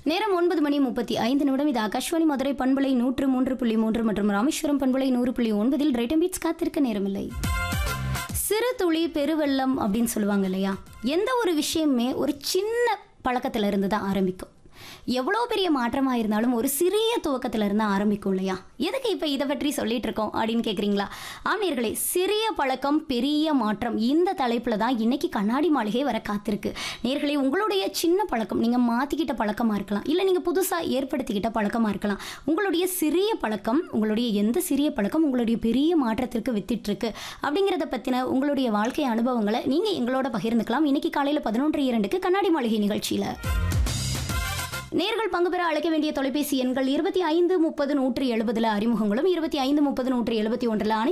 நேரம் ஒன்பது மணி முப்பத்தி ஐந்து நிமிடம் இது ஆகாஷ்வாணி மதுரை பண்பலை நூற்று மூன்று புள்ளி மூன்று மற்றும் ராமேஸ்வரம் பண்பலை நூறு புள்ளி ஒன்பதில் ரைட்டம் பீட்ஸ் காத்திருக்க நேரமில்லை சிறு துளி பெருவெள்ளம் அப்படின்னு சொல்லுவாங்க இல்லையா எந்த ஒரு விஷயமே ஒரு சின்ன பழக்கத்துல இருந்து தான் ஆரம்பிக்கும் எவ்வளோ பெரிய மாற்றமாக இருந்தாலும் ஒரு சிறிய துவக்கத்துல இருந்து ஆரம்பிக்கும் இல்லையா எதுக்கு இப்போ இதை பற்றி சொல்லிட்டு இருக்கோம் அப்படின்னு கேட்குறீங்களா ஆமீர்களே சிறிய பழக்கம் பெரிய மாற்றம் இந்த தலைப்பில் தான் இன்னைக்கு கண்ணாடி மாளிகை வர காத்திருக்கு நேர்களே உங்களுடைய சின்ன பழக்கம் நீங்கள் மாற்றிக்கிட்ட பழக்கமாக இருக்கலாம் இல்லை நீங்கள் புதுசாக ஏற்படுத்திக்கிட்ட பழக்கமாக இருக்கலாம் உங்களுடைய சிறிய பழக்கம் உங்களுடைய எந்த சிறிய பழக்கம் உங்களுடைய பெரிய மாற்றத்திற்கு வித்திட்டு இருக்கு அப்படிங்கிறத பற்றின உங்களுடைய வாழ்க்கை அனுபவங்களை நீங்கள் எங்களோட பகிர்ந்துக்கலாம் இன்னைக்கு காலையில் பதினொன்று இரண்டுக்கு கண்ணாடி மாளிகை நிகழ்ச்சியில் நேர்கள் பங்கு பெற அழைக்க வேண்டிய தொலைபேசி எண்கள் இருபத்தி ஐந்து முப்பது நூற்றி எழுபதுல அறிமுகங்களும் இருபத்தி ஐந்து முப்பது நூற்றி எழுபத்தி ஒன்றில்